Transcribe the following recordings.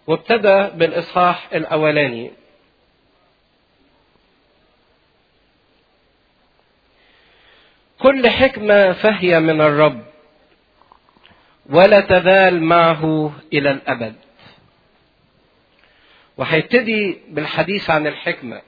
وابتدى بالإصحاح الأولاني كل حكمة فهي من الرب ولا تزال معه إلى الأبد وهيبتدي بالحديث عن الحكمة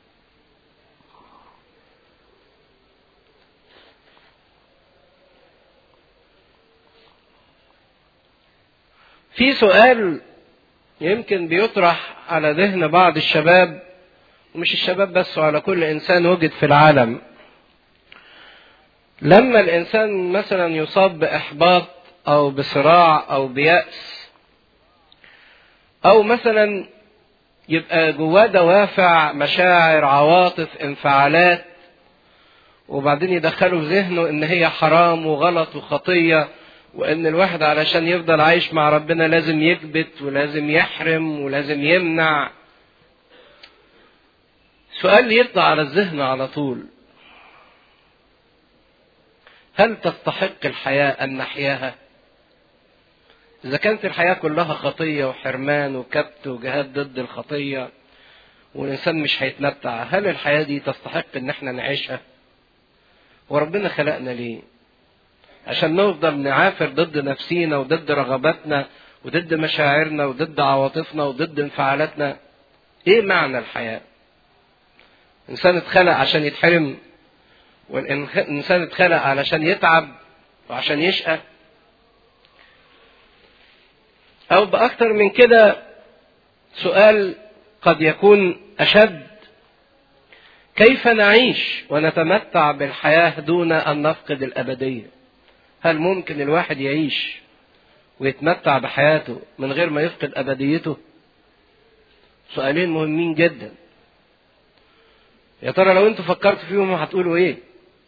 في سؤال يمكن بيطرح على ذهن بعض الشباب ومش الشباب بس وعلى كل انسان وجد في العالم لما الانسان مثلا يصاب باحباط او بصراع او بياس او مثلا يبقى جواه دوافع مشاعر عواطف انفعالات وبعدين يدخلوا في ذهنه ان هي حرام وغلط وخطيه وان الواحد علشان يفضل عايش مع ربنا لازم يكبت ولازم يحرم ولازم يمنع سؤال يطلع على الذهن على طول هل تستحق الحياة أن نحياها؟ إذا كانت الحياة كلها خطية وحرمان وكبت وجهاد ضد الخطية والإنسان مش هيتمتع، هل الحياة دي تستحق إن إحنا نعيشها؟ وربنا خلقنا ليه؟ عشان نفضل نعافر ضد نفسينا وضد رغباتنا وضد مشاعرنا وضد عواطفنا وضد انفعالاتنا ايه معنى الحياة الانسان اتخلق عشان يتحرم والانسان اتخلق علشان يتعب وعشان يشقى او باكتر من كده سؤال قد يكون اشد كيف نعيش ونتمتع بالحياة دون ان نفقد الابديه هل ممكن الواحد يعيش ويتمتع بحياته من غير ما يفقد ابديته سؤالين مهمين جدا يا ترى لو انتوا فكرتوا فيهم هتقولوا ايه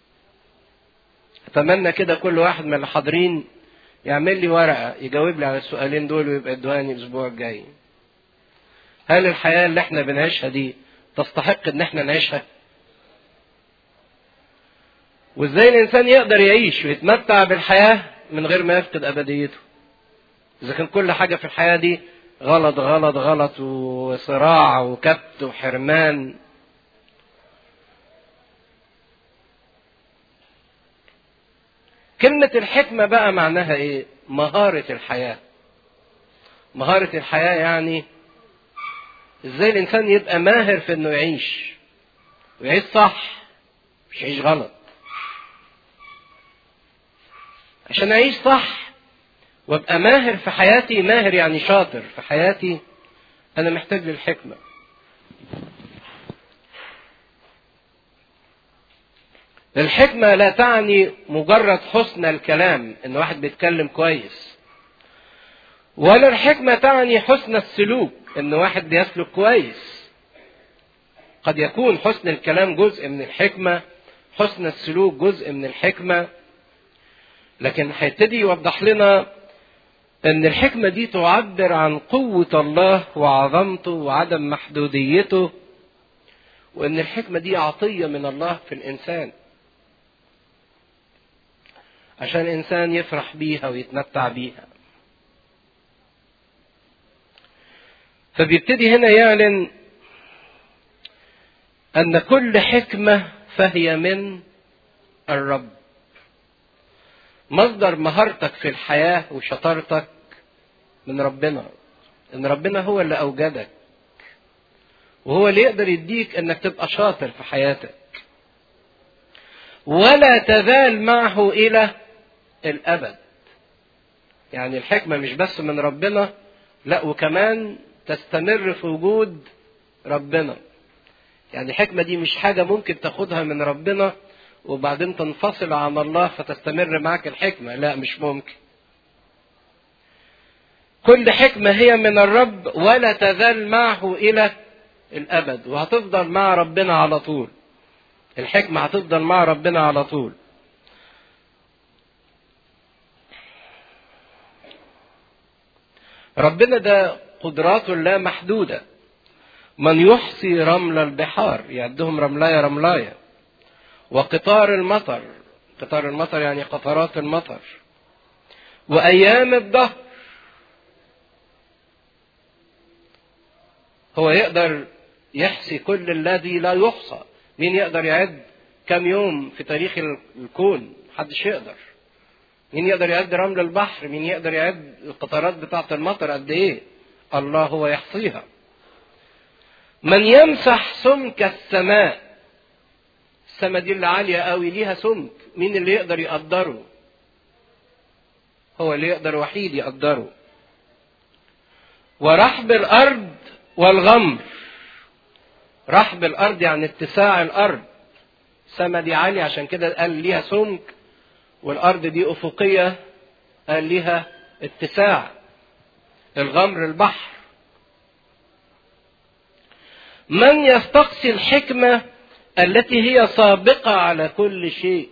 اتمنى كده كل واحد من اللي حاضرين يعمل لي ورقه يجاوب لي على السؤالين دول ويبقى ادواني الاسبوع الجاي هل الحياه اللي احنا بنعيشها دي تستحق ان احنا نعيشها وازاي الانسان يقدر يعيش ويتمتع بالحياه من غير ما يفقد ابديته اذا كان كل حاجه في الحياه دي غلط غلط غلط وصراع وكبت وحرمان كلمة الحكمة بقى معناها ايه؟ مهارة الحياة. مهارة الحياة يعني ازاي الانسان يبقى ماهر في انه يعيش. ويعيش صح مش يعيش غلط. عشان اعيش صح وابقى ماهر في حياتي ماهر يعني شاطر في حياتي انا محتاج للحكمه الحكمة لا تعني مجرد حسن الكلام ان واحد بيتكلم كويس ولا الحكمة تعني حسن السلوك ان واحد بيسلك كويس قد يكون حسن الكلام جزء من الحكمة حسن السلوك جزء من الحكمة لكن هيبتدي يوضح لنا ان الحكمة دي تعبر عن قوة الله وعظمته وعدم محدوديته وان الحكمة دي عطية من الله في الانسان عشان الانسان يفرح بيها ويتمتع بيها فبيبتدي هنا يعلن ان كل حكمة فهي من الرب مصدر مهارتك في الحياة وشطارتك من ربنا ان ربنا هو اللي اوجدك وهو اللي يقدر يديك انك تبقى شاطر في حياتك ولا تزال معه الى الابد يعني الحكمة مش بس من ربنا لا وكمان تستمر في وجود ربنا يعني الحكمة دي مش حاجة ممكن تاخدها من ربنا وبعدين تنفصل عن الله فتستمر معك الحكمة لا مش ممكن كل حكمة هي من الرب ولا تزال معه إلى الأبد وهتفضل مع ربنا على طول الحكمة هتفضل مع ربنا على طول ربنا ده قدراته لا محدودة من يحصي رمل البحار يعدهم رملاية رملاية وقطار المطر قطار المطر يعني قطرات المطر وأيام الدهر هو يقدر يحصي كل الذي لا يحصى مين يقدر يعد كم يوم في تاريخ الكون محدش يقدر مين يقدر يعد رمل البحر مين يقدر يعد القطرات بتاعة المطر قد ايه الله هو يحصيها من يمسح سمك السماء السماء دي اللي عالية قوي ليها سمك مين اللي يقدر يقدره هو اللي يقدر وحيد يقدره ورحب الأرض والغمر رحب الأرض يعني اتساع الأرض السماء دي عالية عشان كده قال ليها سمك والأرض دي أفقية قال ليها اتساع الغمر البحر من يستقصي الحكمة التي هي سابقة على كل شيء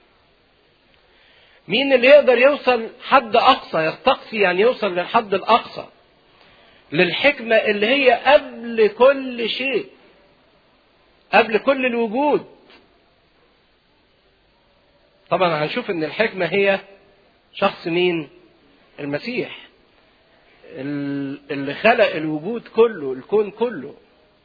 مين اللي يقدر يوصل حد أقصى يستقصي يعني يوصل للحد الأقصى للحكمة اللي هي قبل كل شيء قبل كل الوجود طبعا هنشوف ان الحكمة هي شخص مين المسيح اللي خلق الوجود كله الكون كله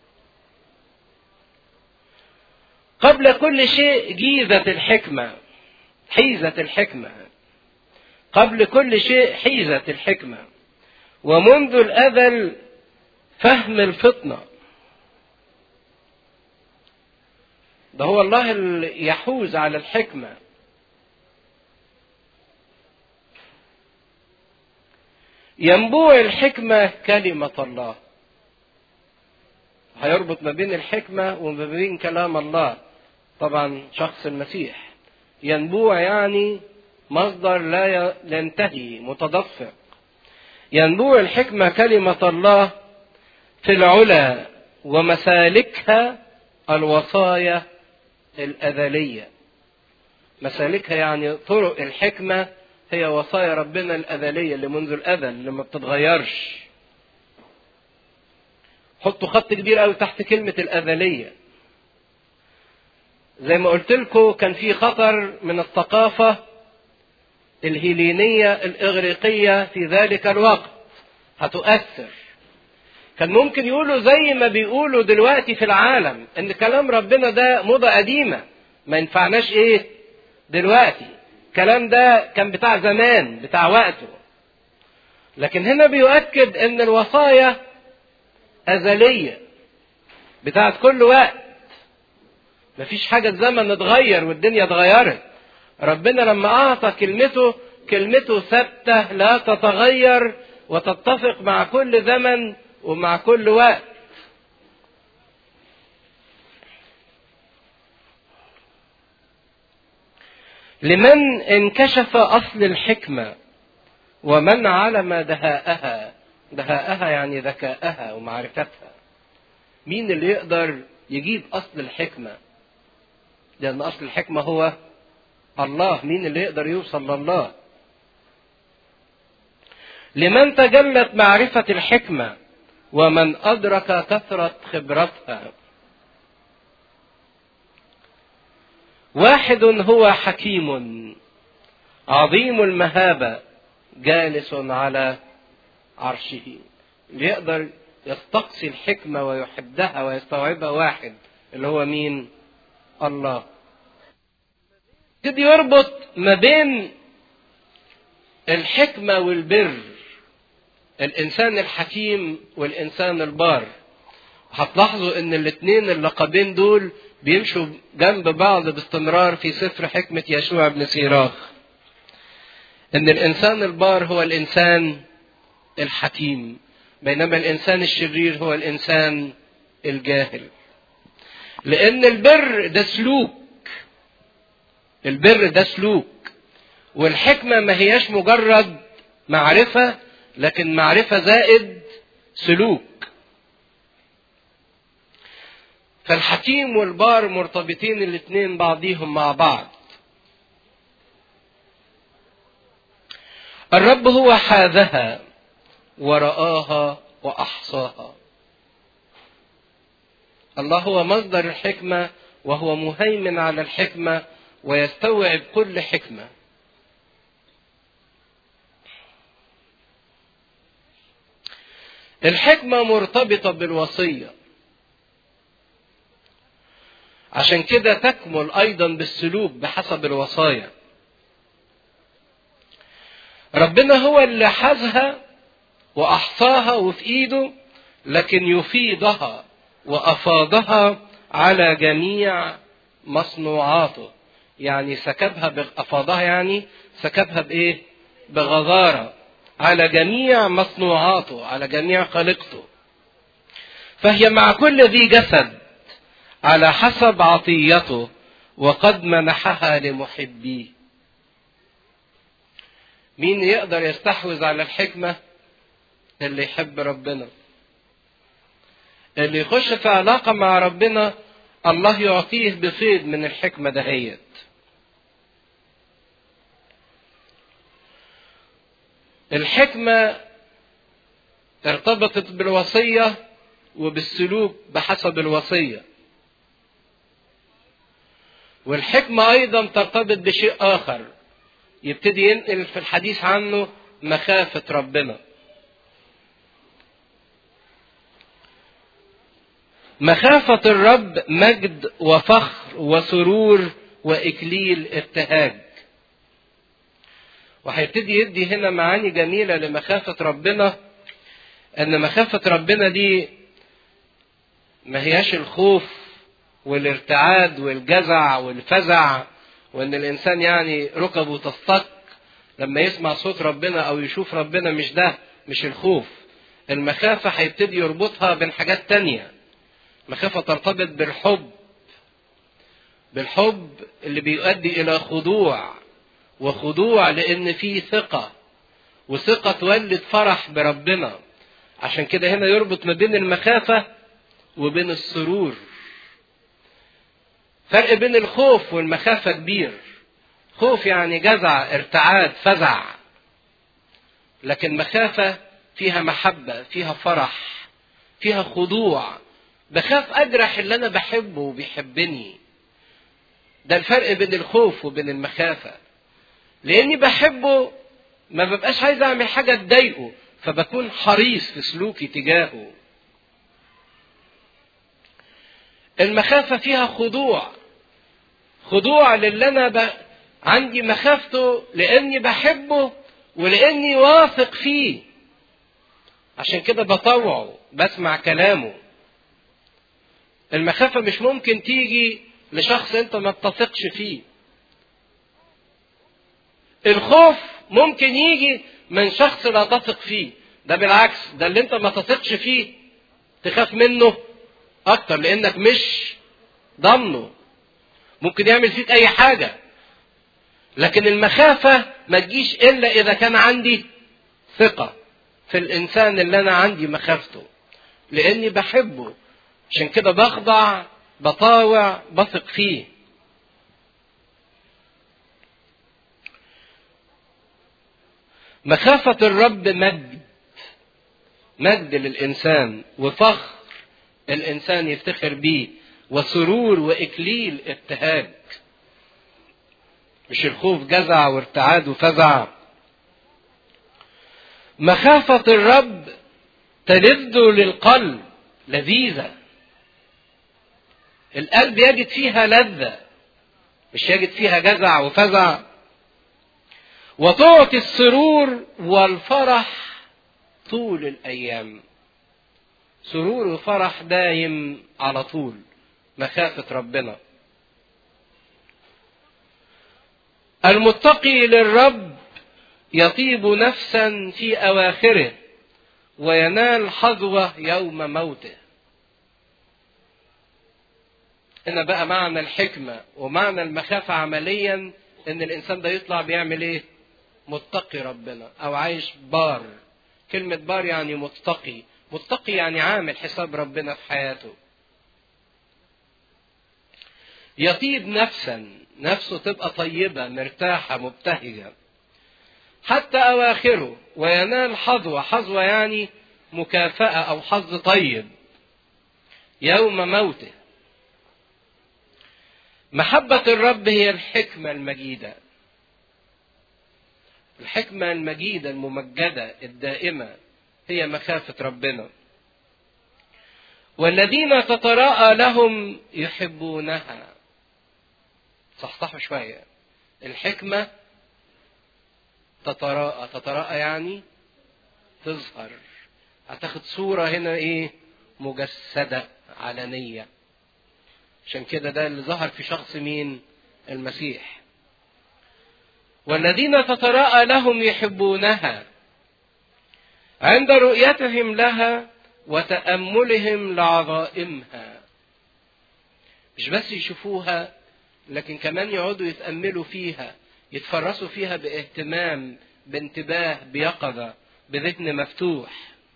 قبل كل شيء جيزة الحكمة حيزة الحكمة قبل كل شيء حيزة الحكمة ومنذ الأزل فهم الفطنة ده هو الله اللي يحوز على الحكمة ينبوع الحكمة كلمة الله هيربط ما بين الحكمة وما بين كلام الله طبعا شخص المسيح ينبوع يعني مصدر لا ينتهي متدفق ينبوع الحكمة كلمة الله في العلا ومسالكها الوصايا الأذلية مسالكها يعني طرق الحكمة هي وصايا ربنا الأذلية اللي منذ الأذل اللي ما بتتغيرش حطوا خط كبير قوي تحت كلمة الأذلية زي ما قلت لكم كان في خطر من الثقافة الهيلينية الإغريقية في ذلك الوقت هتؤثر كان ممكن يقولوا زي ما بيقولوا دلوقتي في العالم ان كلام ربنا ده موضة قديمة ما ينفعناش ايه دلوقتي الكلام ده كان بتاع زمان بتاع وقته لكن هنا بيؤكد ان الوصايا أزلية بتاعت كل وقت مفيش حاجة الزمن اتغير والدنيا اتغيرت ربنا لما أعطى كلمته كلمته ثابتة لا تتغير وتتفق مع كل زمن ومع كل وقت لمن انكشف أصل الحكمة ومن علم دهاءها دهاءها يعني ذكاءها ومعرفتها مين اللي يقدر يجيب أصل الحكمة لأن أصل الحكمة هو الله مين اللي يقدر يوصل لله لمن تجلت معرفة الحكمة ومن أدرك كثرة خبرتها واحد هو حكيم عظيم المهابة جالس على عرشه اللي يقدر يستقصي الحكمة ويحدها ويستوعبها واحد اللي هو مين الله يبتدي يربط ما بين الحكمة والبر الإنسان الحكيم والإنسان البار هتلاحظوا إن الاتنين اللقبين دول بيمشوا جنب بعض باستمرار في سفر حكمة يشوع بن سيراخ إن الإنسان البار هو الإنسان الحكيم بينما الإنسان الشرير هو الإنسان الجاهل لأن البر ده سلوك البر ده سلوك والحكمة ما هياش مجرد معرفة لكن معرفة زائد سلوك فالحكيم والبار مرتبطين الاثنين بعضيهم مع بعض الرب هو حاذها ورآها وأحصاها الله هو مصدر الحكمة وهو مهيمن على الحكمة ويستوعب كل حكمة الحكمة مرتبطة بالوصية عشان كده تكمل أيضا بالسلوك بحسب الوصايا ربنا هو اللي حازها وأحصاها وفي إيده لكن يفيضها وأفاضها على جميع مصنوعاته يعني سكبها أفاضها يعني سكبها بإيه؟ بغزارة على جميع مصنوعاته على جميع خلقته فهي مع كل ذي جسد على حسب عطيته وقد منحها لمحبيه مين يقدر يستحوذ على الحكمة اللي يحب ربنا اللي يخش في علاقة مع ربنا الله يعطيه بفيض من الحكمة دهيت الحكمة ارتبطت بالوصية وبالسلوك بحسب الوصية والحكمة أيضا ترتبط بشيء آخر يبتدي ينقل في الحديث عنه مخافة ربنا مخافة الرب مجد وفخر وسرور وإكليل ابتهاج وهيبتدي يدي هنا معاني جميلة لمخافة ربنا أن مخافة ربنا دي ما هياش الخوف والارتعاد والجزع والفزع وان الانسان يعني ركبه تصطك لما يسمع صوت ربنا او يشوف ربنا مش ده مش الخوف المخافة هيبتدي يربطها بين حاجات تانية مخافة ترتبط بالحب بالحب اللي بيؤدي الى خضوع وخضوع لان فيه ثقة وثقة تولد فرح بربنا عشان كده هنا يربط ما بين المخافة وبين السرور فرق بين الخوف والمخافة كبير خوف يعني جزع ارتعاد فزع لكن مخافة فيها محبة فيها فرح فيها خضوع بخاف أجرح اللي أنا بحبه وبيحبني ده الفرق بين الخوف وبين المخافة لأني بحبه ما ببقاش عايز أعمل حاجة تضايقه فبكون حريص في سلوكي تجاهه المخافة فيها خضوع خضوع للي أنا ب... عندي مخافته لأني بحبه ولأني واثق فيه عشان كده بطوعه بسمع كلامه المخافة مش ممكن تيجي لشخص أنت ما بتثقش فيه الخوف ممكن يجي من شخص لا تثق فيه ده بالعكس ده اللي انت ما تثقش فيه تخاف منه اكتر لانك مش ضامنه ممكن يعمل فيك اي حاجه لكن المخافه ما تجيش الا اذا كان عندي ثقه في الانسان اللي انا عندي مخافته لاني بحبه عشان كده بخضع بطاوع بثق فيه مخافة الرب مجد مجد للإنسان وفخر الإنسان يفتخر بيه وسرور وإكليل ابتهاج مش الخوف جزع وارتعاد وفزع مخافة الرب تلذ للقلب لذيذة القلب يجد فيها لذة مش يجد فيها جزع وفزع وتعطي السرور والفرح طول الأيام سرور وفرح دايم على طول مخافة ربنا المتقي للرب يطيب نفسا في أواخره وينال حظوة يوم موته هنا بقى معنى الحكمة ومعنى المخافة عمليا ان الانسان ده يطلع بيعمل ايه متقي ربنا او عايش بار كلمة بار يعني متقي متقي يعني عامل حساب ربنا في حياته يطيب نفسا نفسه تبقى طيبة مرتاحة مبتهجة حتى أواخره وينال حظوة حظوة يعني مكافأة أو حظ طيب يوم موته محبة الرب هي الحكمة المجيدة الحكمة المجيدة الممجدة الدائمة هي مخافة ربنا والذين تتراءى لهم يحبونها صحصحوا شوية الحكمة تتراءى تتراءى يعني تظهر هتاخد صورة هنا ايه مجسدة علنية عشان كده ده اللي ظهر في شخص مين المسيح والذين تتراءى لهم يحبونها عند رؤيتهم لها وتأملهم لعظائمها مش بس يشوفوها لكن كمان يقعدوا يتأملوا فيها يتفرسوا فيها باهتمام بانتباه بيقظة بذهن مفتوح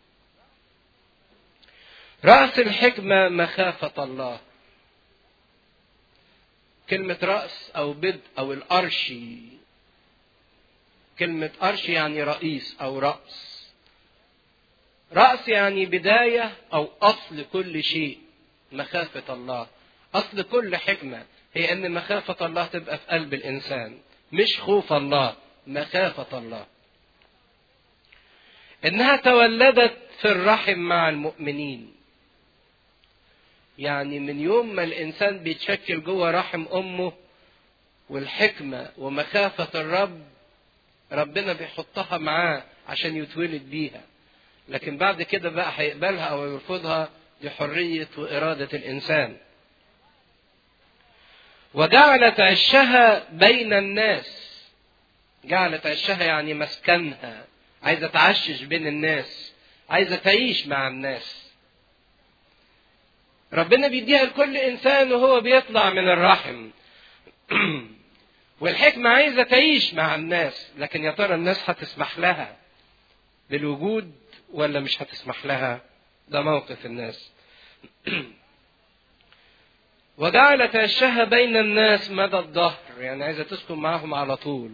رأس الحكمة مخافة الله كلمة رأس أو بدء أو الأرشي كلمة أرشي يعني رئيس أو رأس رأس يعني بداية أو أصل كل شيء مخافة الله أصل كل حكمة هي أن مخافة الله تبقى في قلب الإنسان مش خوف الله مخافة الله إنها تولدت في الرحم مع المؤمنين يعني من يوم ما الإنسان بيتشكل جوه رحم أمه والحكمة ومخافة الرب ربنا بيحطها معاه عشان يتولد بيها لكن بعد كده بقى هيقبلها أو يرفضها دي حرية وإرادة الإنسان وجعلت عشها بين الناس جعلت عشها يعني مسكنها عايزة تعشش بين الناس عايزة تعيش مع الناس ربنا بيديها لكل إنسان وهو بيطلع من الرحم والحكمة عايزة تعيش مع الناس لكن يا ترى الناس هتسمح لها بالوجود ولا مش هتسمح لها ده موقف الناس وجعلت عشها بين الناس مدى الظهر يعني عايزة تسكن معاهم على طول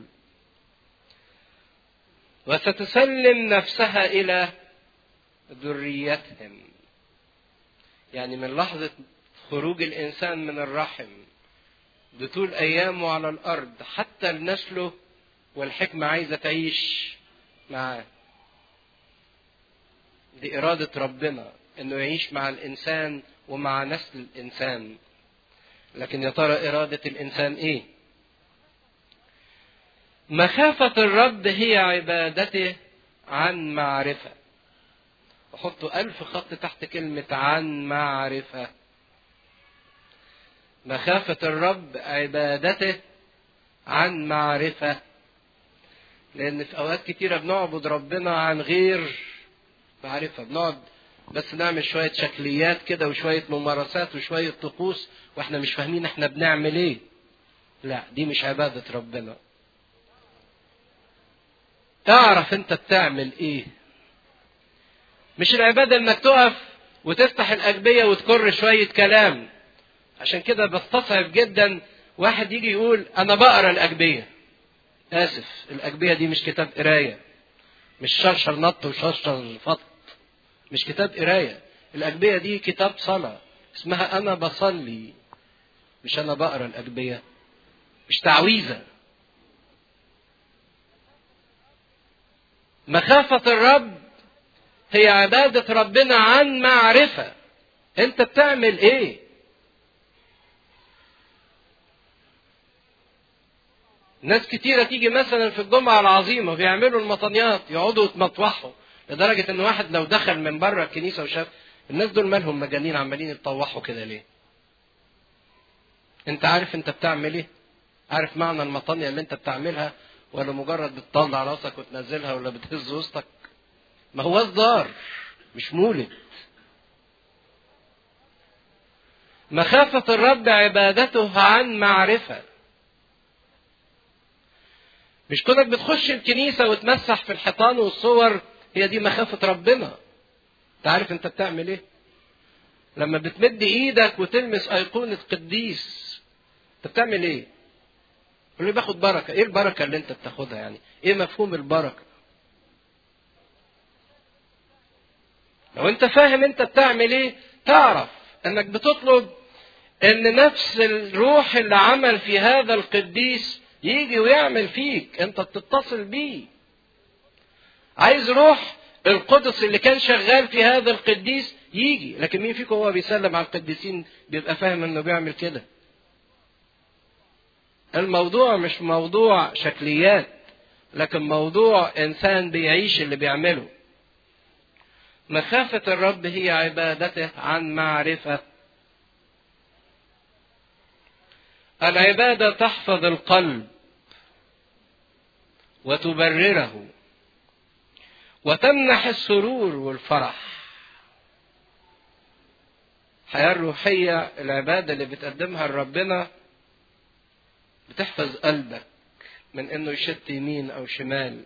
وستسلم نفسها إلى ذريتهم يعني من لحظة خروج الإنسان من الرحم بطول أيامه على الأرض حتى لنسله والحكمة عايزة تعيش معاه دي إرادة ربنا إنه يعيش مع الإنسان ومع نسل الإنسان لكن يا ترى إرادة الإنسان إيه؟ مخافة الرب هي عبادته عن معرفة وحطوا ألف خط تحت كلمة عن معرفة مخافة الرب عبادته عن معرفة لأن في أوقات كتيرة بنعبد ربنا عن غير معرفة بنقعد بس نعمل شوية شكليات كده وشوية ممارسات وشوية طقوس واحنا مش فاهمين احنا بنعمل ايه لا دي مش عبادة ربنا تعرف انت بتعمل ايه مش العبادة انك تقف وتفتح الأجبية وتكر شوية كلام عشان كده بستصعب جدا واحد يجي يقول أنا بقرا الأجبية آسف الأجبية دي مش كتاب قراية مش شرشر نط وشرشر فط مش كتاب قراية الأجبية دي كتاب صلاة اسمها أنا بصلي مش أنا بقرا الأجبية مش تعويذة مخافة الرب هي عبادة ربنا عن معرفة أنت بتعمل إيه؟ ناس كتيرة تيجي مثلا في الجمعة العظيمة بيعملوا المطنيات يقعدوا يتمطوحوا لدرجة إن واحد لو دخل من بره الكنيسة وشاف الناس دول مالهم مجانين عمالين يتطوحوا كده ليه؟ أنت عارف أنت بتعمل إيه؟ عارف معنى المطنية اللي أنت بتعملها ولا مجرد بتطلع راسك وتنزلها ولا بتهز وسطك؟ ما هو إصدار مش مولد. مخافة الرب عبادته عن معرفة. مش كونك بتخش الكنيسة وتمسح في الحيطان والصور هي دي مخافة ربنا. انت عارف انت بتعمل ايه؟ لما بتمد ايدك وتلمس ايقونة قديس انت بتعمل ايه؟ يقول لي باخد بركة، ايه البركة اللي انت بتاخدها يعني؟ ايه مفهوم البركة؟ لو انت فاهم انت بتعمل ايه تعرف انك بتطلب ان نفس الروح اللي عمل في هذا القديس يجي ويعمل فيك انت بتتصل بيه عايز روح القدس اللي كان شغال في هذا القديس يجي لكن مين فيكم هو بيسلم على القديسين بيبقى فاهم انه بيعمل كده الموضوع مش موضوع شكليات لكن موضوع انسان بيعيش اللي بيعمله مخافة الرب هي عبادته عن معرفة العبادة تحفظ القلب وتبرره وتمنح السرور والفرح الحياة الروحية العبادة اللي بتقدمها لربنا بتحفظ قلبك من انه يشت يمين او شمال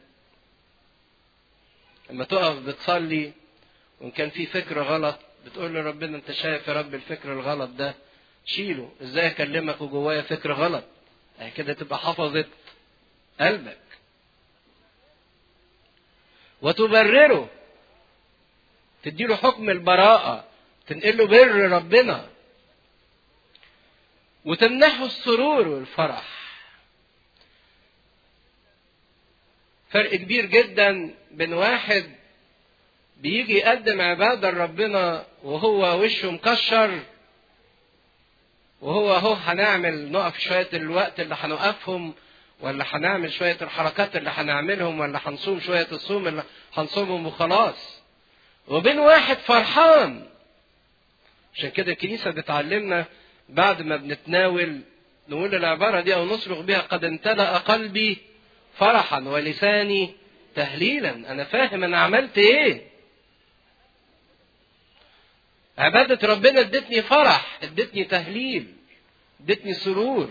لما تقف بتصلي وان كان في فكر غلط بتقول لربنا انت شايف يا رب الفكر الغلط ده شيله ازاي اكلمك وجوايا فكر غلط يعني كده تبقى حفظت قلبك وتبرره تديله حكم البراءة تنقله بر ربنا وتمنحه السرور والفرح فرق كبير جدا بين واحد بيجي يقدم عبادة لربنا وهو وشه مكشر وهو اهو هنعمل نقف شوية الوقت اللي هنوقفهم ولا هنعمل شوية الحركات اللي هنعملهم ولا هنصوم شوية الصوم اللي هنصومهم وخلاص وبين واحد فرحان عشان كده الكنيسة بتعلمنا بعد ما بنتناول نقول العبارة دي أو نصرخ بها قد امتلأ قلبي فرحا ولساني تهليلا أنا فاهم أنا عملت إيه عبادة ربنا ادتني فرح ادتني تهليل ادتني سرور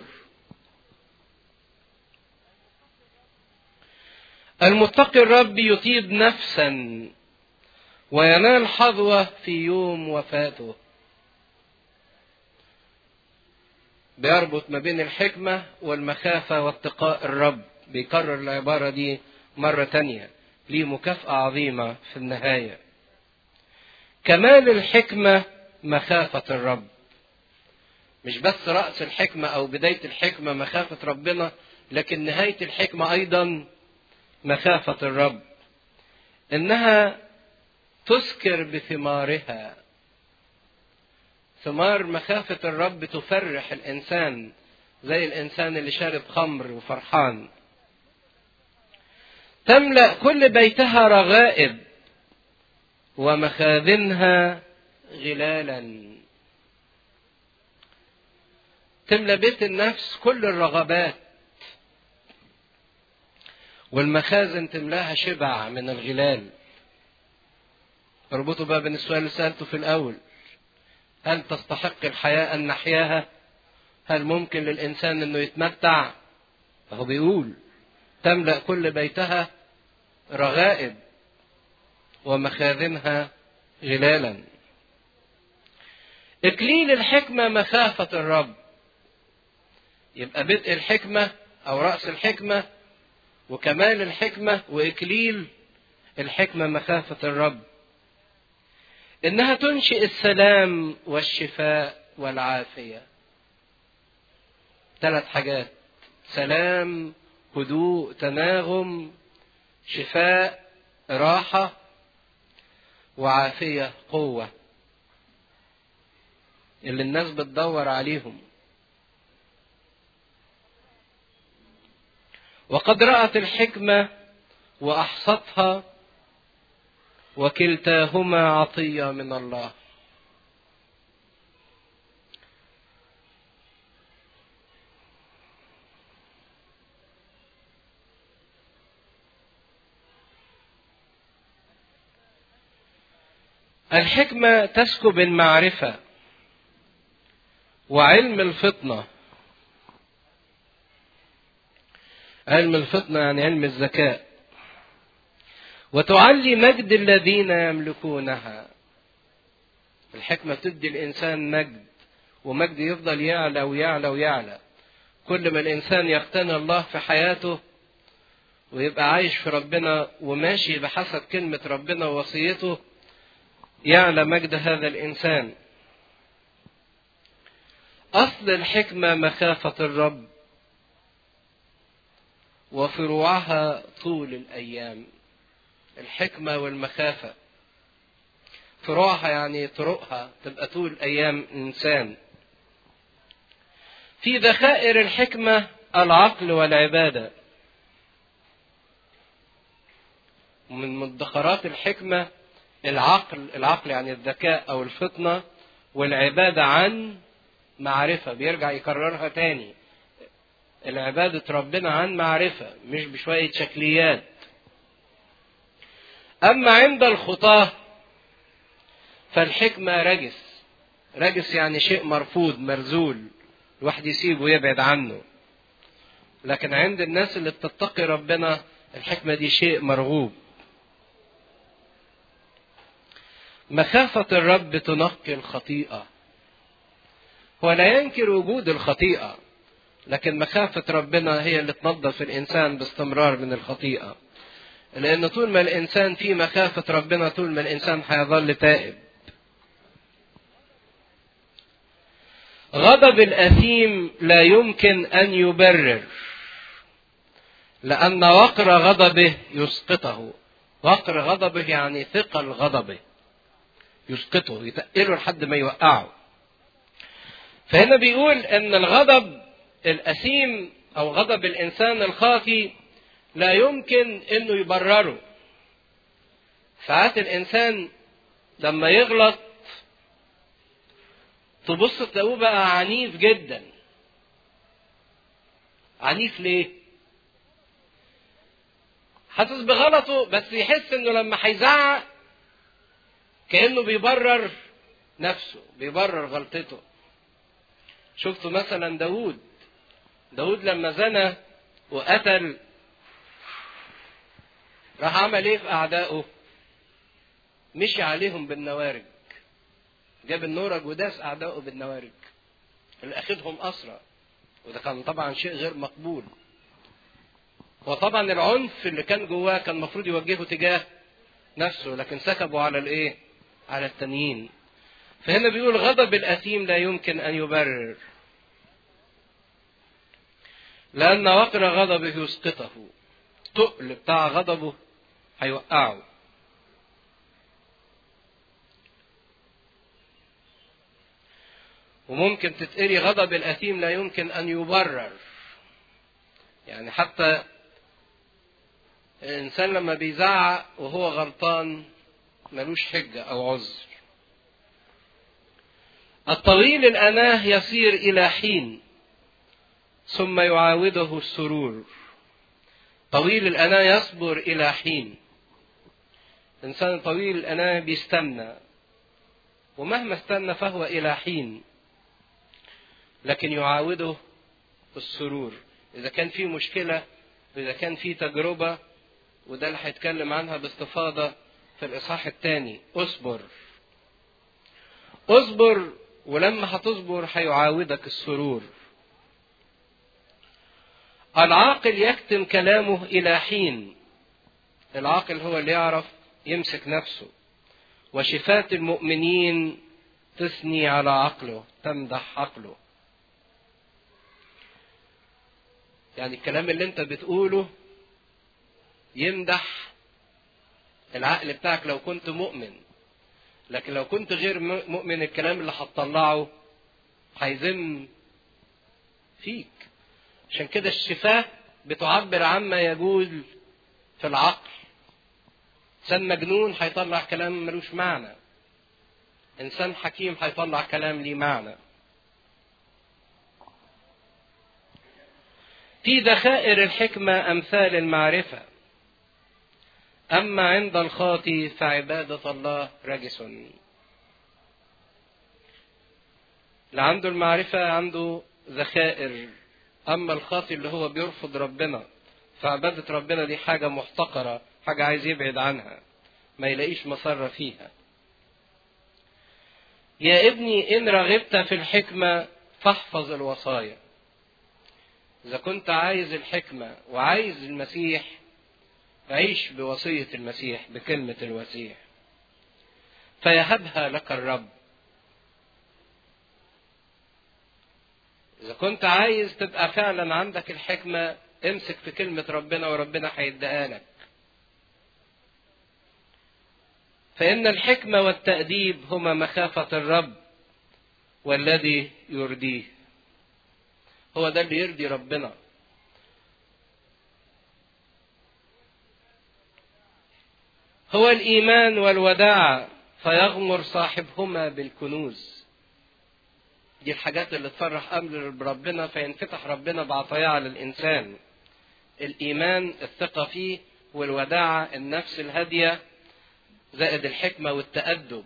المتقي الرب يطيب نفسا وينال حظوة في يوم وفاته بيربط ما بين الحكمة والمخافة واتقاء الرب بيكرر العبارة دي مرة تانية ليه مكافأة عظيمة في النهاية كمال الحكمة مخافة الرب مش بس رأس الحكمة أو بداية الحكمة مخافة ربنا لكن نهاية الحكمة أيضا مخافة الرب إنها تسكر بثمارها ثمار مخافة الرب تفرح الإنسان زي الإنسان اللي شارب خمر وفرحان تملأ كل بيتها رغائب ومخازنها غلالا تملى بيت النفس كل الرغبات والمخازن تملاها شبع من الغلال اربطوا بقى بين السؤال اللي سألته في الأول هل تستحق الحياة أن نحياها هل ممكن للإنسان أنه يتمتع فهو بيقول تملأ كل بيتها رغائب ومخازنها غلالا إكليل الحكمة مخافة الرب يبقى بدء الحكمة أو رأس الحكمة وكمال الحكمة وإكليل الحكمة مخافة الرب إنها تنشئ السلام والشفاء والعافية ثلاث حاجات سلام هدوء تناغم شفاء راحة وعافية قوة اللي الناس بتدور عليهم وقد رأت الحكمة وأحصتها وكلتاهما عطية من الله الحكمة تسكب المعرفة وعلم الفطنة علم الفطنة يعني علم الذكاء وتعلي مجد الذين يملكونها الحكمة تدي الإنسان مجد ومجد يفضل يعلى ويعلى ويعلى كل ما الإنسان يقتني الله في حياته ويبقى عايش في ربنا وماشي بحسب كلمة ربنا ووصيته يعلى مجد هذا الإنسان أصل الحكمة مخافة الرب وفروعها طول الأيام الحكمة والمخافة فروعها يعني طرقها تبقى طول أيام الإنسان في ذخائر الحكمة العقل والعبادة ومن مدخرات الحكمة العقل العقل يعني الذكاء أو الفطنة والعبادة عن معرفة بيرجع يكررها تاني العبادة ربنا عن معرفة مش بشوية شكليات أما عند الخطاة فالحكمة رجس رجس يعني شيء مرفوض مرزول الواحد يسيبه ويبعد عنه لكن عند الناس اللي بتتقي ربنا الحكمة دي شيء مرغوب مخافة الرب تنقي الخطيئة هو لا ينكر وجود الخطيئة لكن مخافة ربنا هي اللي تنظف الإنسان باستمرار من الخطيئة لأن طول ما الإنسان فيه مخافة ربنا طول ما الإنسان هيظل تائب غضب الأثيم لا يمكن أن يبرر لأن وقر غضبه يسقطه وقر غضبه يعني ثقل غضبه يسقطه يتقله لحد ما يوقعه فهنا بيقول ان الغضب الاثيم او غضب الانسان الخاطي لا يمكن انه يبرره ساعات الانسان لما يغلط تبص تلاقوه بقى عنيف جدا عنيف ليه حاسس بغلطه بس يحس انه لما هيزعق كانه بيبرر نفسه بيبرر غلطته شفتوا مثلا داود داود لما زنى وقتل راح عمل ايه في اعدائه مشي عليهم بالنوارج جاب النورج وداس اعدائه بالنوارج اللي اخدهم اسرى وده كان طبعا شيء غير مقبول وطبعا العنف اللي كان جواه كان المفروض يوجهه تجاه نفسه لكن سكبوا على الايه على التانيين فهنا بيقول غضب الأثيم لا يمكن أن يبرر لأن وقر غضبه يسقطه تقل بتاع غضبه هيوقعه وممكن تتقري غضب الأثيم لا يمكن أن يبرر يعني حتى الإنسان لما بيزعق وهو غلطان ملوش حجة أو عذر الطويل الأناه يصير إلى حين ثم يعاوده السرور طويل الأناه يصبر إلى حين إنسان طويل الأناه بيستنى ومهما استنى فهو إلى حين لكن يعاوده السرور إذا كان في مشكلة وإذا كان في تجربة وده اللي هيتكلم عنها باستفاضة في الإصحاح الثاني اصبر اصبر ولما هتصبر هيعاودك السرور العاقل يكتم كلامه إلى حين العاقل هو اللي يعرف يمسك نفسه وشفاة المؤمنين تثني على عقله تمدح عقله يعني الكلام اللي انت بتقوله يمدح العقل بتاعك لو كنت مؤمن لكن لو كنت غير مؤمن الكلام اللي هتطلعه هيذم فيك عشان كده الشفاه بتعبر عما يجوز في العقل انسان مجنون هيطلع كلام ملوش معنى انسان حكيم هيطلع كلام ليه معنى في ذخائر الحكمه امثال المعرفه أما عند الخاطي فعبادة الله رجس اللي عنده المعرفة عنده ذخائر أما الخاطي اللي هو بيرفض ربنا فعبادة ربنا دي حاجة محتقرة حاجة عايز يبعد عنها ما يلاقيش مسر فيها يا ابني إن رغبت في الحكمة فاحفظ الوصايا إذا كنت عايز الحكمة وعايز المسيح عيش بوصية المسيح بكلمة المسيح فيهبها لك الرب إذا كنت عايز تبقى فعلا عندك الحكمة امسك في كلمة ربنا وربنا هيديها لك فإن الحكمة والتأديب هما مخافة الرب والذي يرضيه هو ده اللي يرضي ربنا هو الإيمان والوداع فيغمر صاحبهما بالكنوز دي الحاجات اللي تفرح أمر ربنا فينفتح ربنا بعطاياه للإنسان الإيمان الثقة فيه والوداعة النفس الهادية زائد الحكمة والتأدب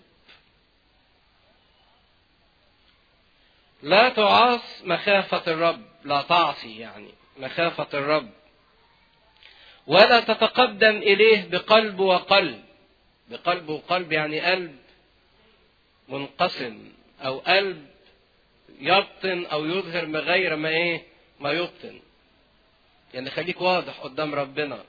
لا تعاص مخافة الرب لا تعصي يعني مخافة الرب ولا تتقدم إليه بقلب وقلب بقلب وقلب يعني قلب منقسم أو قلب يبطن أو يظهر من غير ما إيه ما يبطن يعني خليك واضح قدام ربنا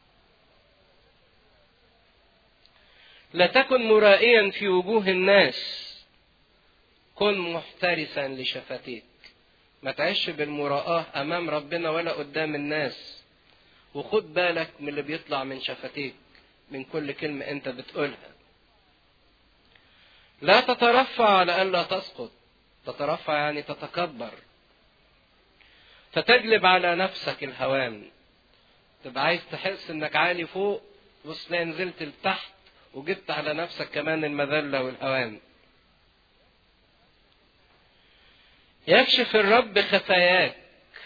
لا تكن مرائيا في وجوه الناس كن محترسا لشفتيك ما تعيش بالمراءة أمام ربنا ولا قدام الناس وخد بالك من اللي بيطلع من شفتيك من كل كلمة أنت بتقولها لا تترفع على ألا تسقط تترفع يعني تتكبر فتجلب على نفسك الهوان تبقى عايز تحس انك عالي فوق بص نزلت لتحت وجبت على نفسك كمان المذلة والهوان يكشف الرب خفاياك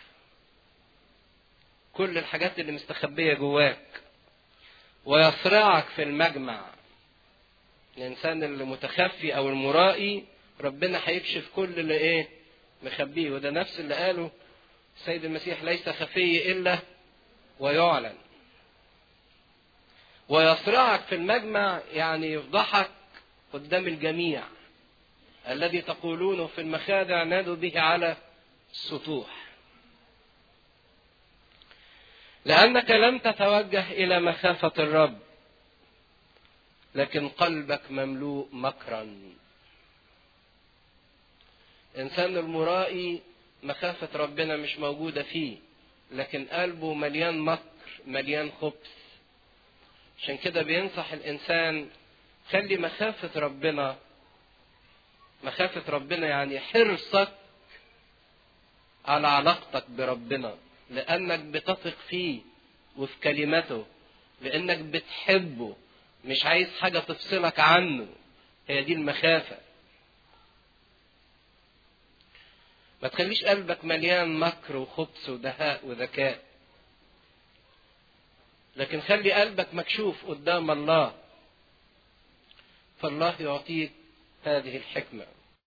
كل الحاجات اللي مستخبية جواك ويصرعك في المجمع الإنسان اللي متخفي أو المرائي ربنا هيكشف كل اللي إيه مخبيه وده نفس اللي قاله السيد المسيح ليس خفي إلا ويعلن ويصرعك في المجمع يعني يفضحك قدام الجميع الذي تقولونه في المخادع نادوا به على السطوح لأنك لم تتوجه إلى مخافة الرب لكن قلبك مملوء مكرا إنسان المرائي مخافة ربنا مش موجودة فيه لكن قلبه مليان مكر مليان خبث عشان كده بينصح الإنسان خلي مخافة ربنا مخافة ربنا يعني حرصك على علاقتك بربنا لأنك بتثق فيه وفي كلمته لأنك بتحبه مش عايز حاجة تفصلك عنه هي دي المخافة ما تخليش قلبك مليان مكر وخبث ودهاء وذكاء لكن خلي قلبك مكشوف قدام الله فالله يعطيك هذه الحكمه